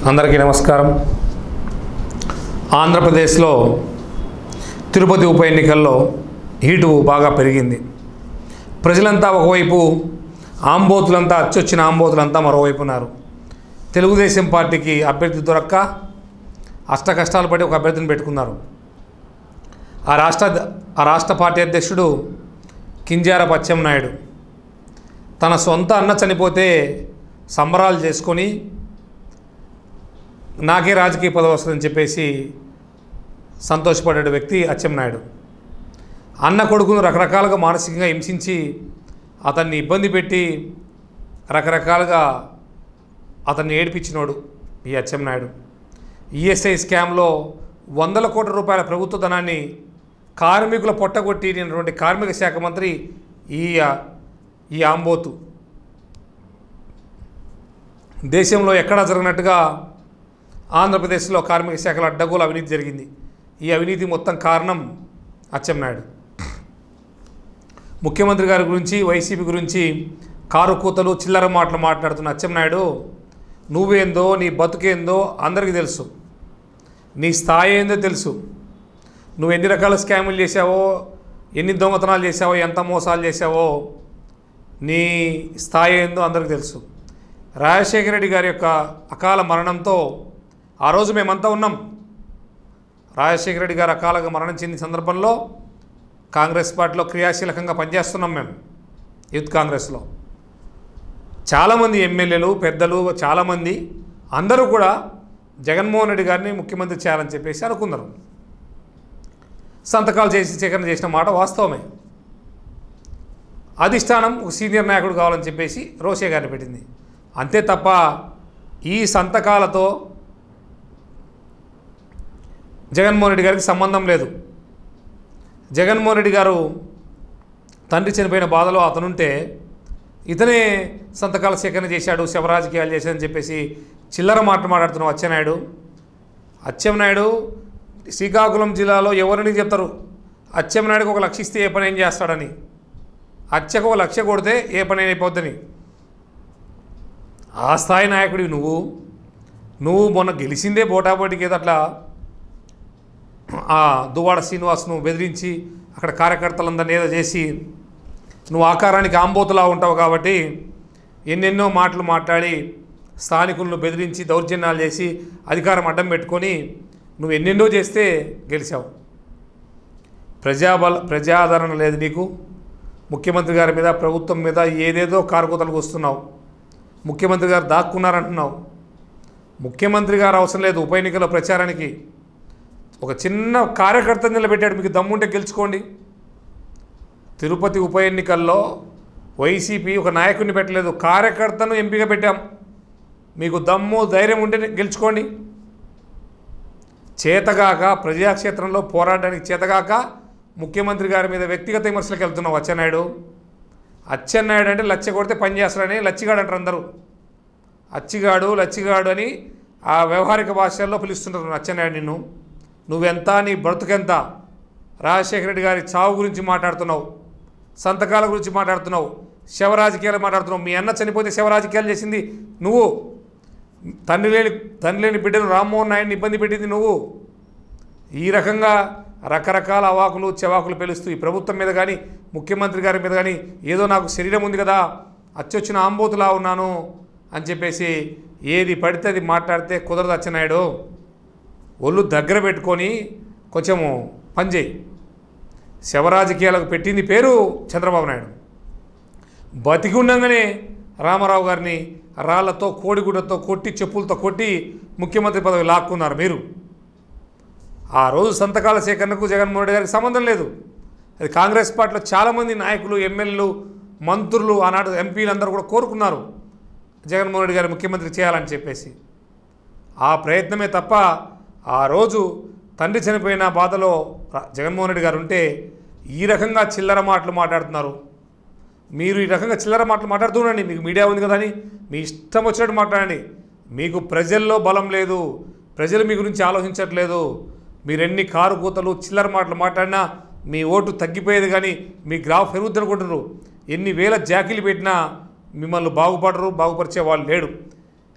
అందరికీ నమస్కారం ఆంధ్రప్రదేశ్లో తిరుపతి ఉప ఎన్నికల్లో హీటు బాగా పెరిగింది ప్రజలంతా ఒకవైపు ఆంబోతులంతా అచ్చొచ్చిన ఆంబోతులంతా మరోవైపు ఉన్నారు తెలుగుదేశం పార్టీకి అభ్యర్థి దొరక్క అష్ట కష్టాలు పడి ఒక అభ్యర్థిని పెట్టుకున్నారు ఆ రాష్ట్ర ఆ రాష్ట్ర పార్టీ అధ్యక్షుడు కింజార పచ్చం నాయుడు తన సొంత అన్న చనిపోతే సంబరాలు చేసుకొని నాకే రాజకీయ పదవి వస్తుందని చెప్పేసి సంతోషపడే వ్యక్తి అచ్చెన్నాయుడు అన్న కొడుకును రకరకాలుగా మానసికంగా హింసించి అతన్ని ఇబ్బంది పెట్టి రకరకాలుగా అతన్ని ఏడిపించినోడు ఈ అచ్చెన్నాయుడు ఈఎస్ఐ స్కామ్లో వందల కోట్ల రూపాయల ప్రభుత్వ ధనాన్ని కార్మికుల పొట్టగొట్టినటువంటి కార్మిక శాఖ మంత్రి ఈ ఈ ఆంబోతు దేశంలో ఎక్కడా జరిగినట్టుగా ఆంధ్రప్రదేశ్లో కార్మిక శాఖలో అడ్డగోలు అవినీతి జరిగింది ఈ అవినీతి మొత్తం కారణం అచ్చెన్నాయుడు ముఖ్యమంత్రి గారి గురించి వైసీపీ గురించి కారు కూతలు చిల్లర మాటలు మాట్లాడుతున్న అచ్చెన్నాయుడు నువ్వేందో నీ బతుకేందో అందరికీ తెలుసు నీ స్థాయి ఏందో తెలుసు నువ్వు ఎన్ని రకాల స్కాములు చేసావో ఎన్ని దొంగతనాలు చేసావో ఎంత మోసాలు చేసావో నీ స్థాయి ఏందో అందరికీ తెలుసు రాజశేఖర రెడ్డి గారి యొక్క అకాల మరణంతో ఆ రోజు మేమంతా ఉన్నాం రాజశేఖర రెడ్డి గారు అకాలంగా మరణం చెందిన సందర్భంలో కాంగ్రెస్ పార్టీలో క్రియాశీలకంగా పనిచేస్తున్నాం మేము యూత్ కాంగ్రెస్లో చాలామంది ఎమ్మెల్యేలు పెద్దలు చాలామంది అందరూ కూడా జగన్మోహన్ రెడ్డి గారిని ముఖ్యమంత్రి చేయాలని చెప్పేసి అనుకున్నారు సంతకాలు చేసి సేకరణ చేసిన మాట వాస్తవమే అధిష్టానం ఒక సీనియర్ నాయకుడు కావాలని చెప్పేసి రోషే గారిని పెట్టింది అంతే తప్ప ఈ సంతకాలతో జగన్మోహన్ రెడ్డి గారికి సంబంధం లేదు జగన్మోహన్ రెడ్డి గారు తండ్రి చనిపోయిన బాధలో అతనుంటే ఇతనే సంతకాల సేకరణ చేశాడు శవరాజకీయాలు చేశాడని చెప్పేసి చిల్లర మాట మాట్లాడుతున్న అచ్చెన్నాయుడు అచ్చెన్నాయుడు శ్రీకాకుళం జిల్లాలో ఎవరిని చెప్తారు అచ్చెన్నాయుడికి ఒక లక్ష ఇస్తే ఏ పని ఏం చేస్తాడని అచ్చకు ఒక లక్ష కొడితే ఏ పని అయిపోద్దని ఆ స్థాయి నాయకుడివి నువ్వు నువ్వు మొన్న గెలిచిందే పోటాపోటీకి ఏదో అట్లా ఆ దువ్వాడ శ్రీనివాస్ను బెదిరించి అక్కడ కార్యకర్తలందరినీ ఏదో చేసి నువ్వు ఆకారానికి ఆంబోతులా ఉంటావు కాబట్టి ఎన్నెన్నో మాటలు మాట్లాడి స్థానికులను బెదిరించి దౌర్జన్యాలు చేసి అధికారం అడ్డం పెట్టుకొని నువ్వు ఎన్నెన్నో చేస్తే గెలిచావు ప్రజాబల ప్రజాదరణ లేదు నీకు ముఖ్యమంత్రి గారి మీద ప్రభుత్వం మీద ఏదేదో కారుకోతలకు వస్తున్నావు ముఖ్యమంత్రి గారు దాక్కున్నారంటున్నావు ముఖ్యమంత్రి గారు అవసరం లేదు ఉప ఎన్నికల ప్రచారానికి ఒక చిన్న కార్యకర్త నిలబెట్టాడు మీకు దమ్ముంటే గెలుచుకోండి తిరుపతి ఉప ఎన్నికల్లో వైసీపీ ఒక నాయకుడిని పెట్టలేదు కార్యకర్తను ఎంపిక పెట్టాం మీకు దమ్ము ధైర్యం ఉంటే గెలుచుకోండి చేతగాక ప్రజాక్షేత్రంలో పోరాడడానికి చేతగాక ముఖ్యమంత్రి గారి మీద వ్యక్తిగత విమర్శలకు వెళ్తున్నావు అచ్చెన్నాయుడు అచ్చెన్నాయుడు అంటే లచ్చ కొడితే పని చేస్తాడని లచ్చిగాడు అంటారు అందరూ అచ్చిగాడు లచ్చిగాడు అని ఆ వ్యవహారిక భాషల్లో పిలుస్తుంటారు అచ్చెన్నాయుడు నిన్ను నువ్వెంత నీ బ్రతుకెంత రాజశేఖర రెడ్డి గారి చావు గురించి మాట్లాడుతున్నావు సంతకాల గురించి మాట్లాడుతున్నావు శవరాజకీయాలు మాట్లాడుతున్నావు మీ అన్న చనిపోతే శవరాజకీయాలు చేసింది నువ్వు తండ్రి లేని తండ్రి లేని బిడ్డను రామ్మోహన్ నాయుడిని ఇబ్బంది పెట్టింది నువ్వు ఈ రకంగా రకరకాల అవాకులు చెవాకులు పెలుస్తూ ఈ ప్రభుత్వం మీద కానీ ముఖ్యమంత్రి గారి మీద కానీ ఏదో నాకు శరీరం ఉంది కదా అచ్చొచ్చిన ఆంబోతులా ఉన్నాను అని చెప్పేసి ఏది పడితే అది మాట్లాడితే కుదరదు అచ్చెన్నాయుడు ఒళ్ళు దగ్గర పెట్టుకొని కొంచెము పనిచేయి శవరాజకీయాలకు పెట్టింది పేరు చంద్రబాబు నాయుడు బతికి ఉండగానే రామారావు గారిని రాళ్లతో కోడిగుడ్డతో కొట్టి చెప్పులతో కొట్టి ముఖ్యమంత్రి పదవి లాక్కున్నారు మీరు ఆ రోజు సంతకాల సేకరణకు జగన్మోహన్ రెడ్డి గారికి సంబంధం లేదు అది కాంగ్రెస్ పార్టీలో చాలామంది నాయకులు ఎమ్మెల్యేలు మంత్రులు ఆనాడు ఎంపీలు అందరూ కూడా కోరుకున్నారు జగన్మోహన్ రెడ్డి గారు ముఖ్యమంత్రి చేయాలని చెప్పేసి ఆ ప్రయత్నమే తప్ప ఆ రోజు తండ్రి చనిపోయిన బాధలో రా- జగన్మోహన్ రెడ్డి గారు ఉంటే ఈ రకంగా చిల్లర మాటలు మాట్లాడుతున్నారు మీరు ఈ రకంగా చిల్లర మాటలు మాట్లాడుతుండండి మీకు మీడియా ఉంది కదా అని మీ ఇష్టం వచ్చినట్టు మాట్లాడండి మీకు ప్రజల్లో బలం లేదు ప్రజలు మీ గురించి ఆలోచించట్లేదు మీరు ఎన్ని కారు కూతలు చిల్లర మాటలు మాట్లాడినా మీ ఓటు తగ్గిపోయేది కానీ మీ గ్రాఫ్ పెరుగుద్ది అనుకుంటున్నారు ఎన్ని వేల జాకీలు పెట్టినా మిమ్మల్ని బాగుపడరు బాగుపరిచే వాళ్ళు లేడు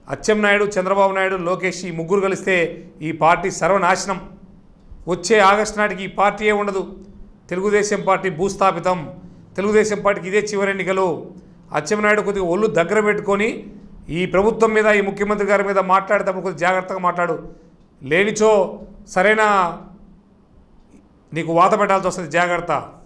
అచ్చెన్నాయుడు చంద్రబాబు నాయుడు లోకేష్ ఈ ముగ్గురు కలిస్తే ఈ పార్టీ సర్వనాశనం వచ్చే ఆగస్టు నాటికి ఈ పార్టీయే ఉండదు తెలుగుదేశం పార్టీ భూస్థాపితం తెలుగుదేశం పార్టీకి ఇదే చివరి ఎన్నికలు అచ్చెన్నాయుడు కొద్దిగా ఒళ్ళు దగ్గర పెట్టుకొని ఈ ప్రభుత్వం మీద ఈ ముఖ్యమంత్రి గారి మీద మాట్లాడేటప్పుడు కొద్దిగా జాగ్రత్తగా మాట్లాడు లేనిచో సరైన నీకు వాత పెట్టాల్సి వస్తుంది జాగ్రత్త